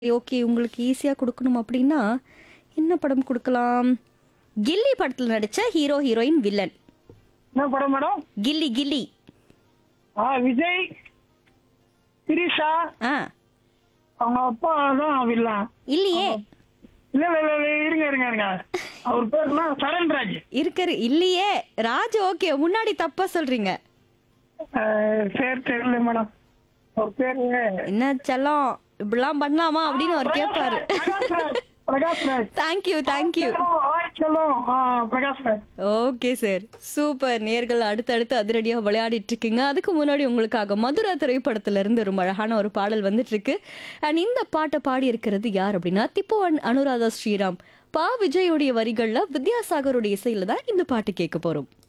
Okay உங்களுக்கு ஈஸியா குடுக்கணும் அப்படின்னா, என்ன படம் குடுக்கலாம்? கில்லி படத்துல நடிச்ச ஹீரோ, ஹீரோயின், வில்லன். என்ன படம் மேடம் கில்லி கில்லி. ஆ விஜய் திரிஷா ஆ. அவங்க அப்பா தான் வில்லன் இல்லையே. இல்ல இல்ல இல்ல, இல்ல இருங்க இருங்க இருங்க அவர் பேருனா சரண்ராஜ் இருக்கரு இல்லையே. ராஜ் ஓகே. முன்னாடி தப்பா சொல்றீங்க. அஹ், பேர் தெரியல மேடம் அவர் பேரு என்ன செல்லம் இப்படிலாம் பண்ணலாமா அப்படின்னு அவர் கேட்பாரு. Prakash Raj Prakash Raj thank you thank you. சொல்லும் Prakash Raj okay sir super நேர்கள் அடுத்தடுத்து அதிரடியா விளையாடிட்டு இருக்கீங்க அதுக்கு முன்னாடி உங்களுக்காக மதுரா திரைப்படத்துல இருந்து ரொம்ப அழகான ஒரு பாடல் வந்துட்டு இருக்கு அண்ட் இந்த பாட்டை பாடி இருக்கிறது யார் அப்படின்னா திப்பு அண்ட் அனுராதா ஸ்ரீராம் பா விஜயோடைய வரிகள்ல வித்யாசாகருடைய இசையில தான் இந்த பாட்டு கேட்க போறோம்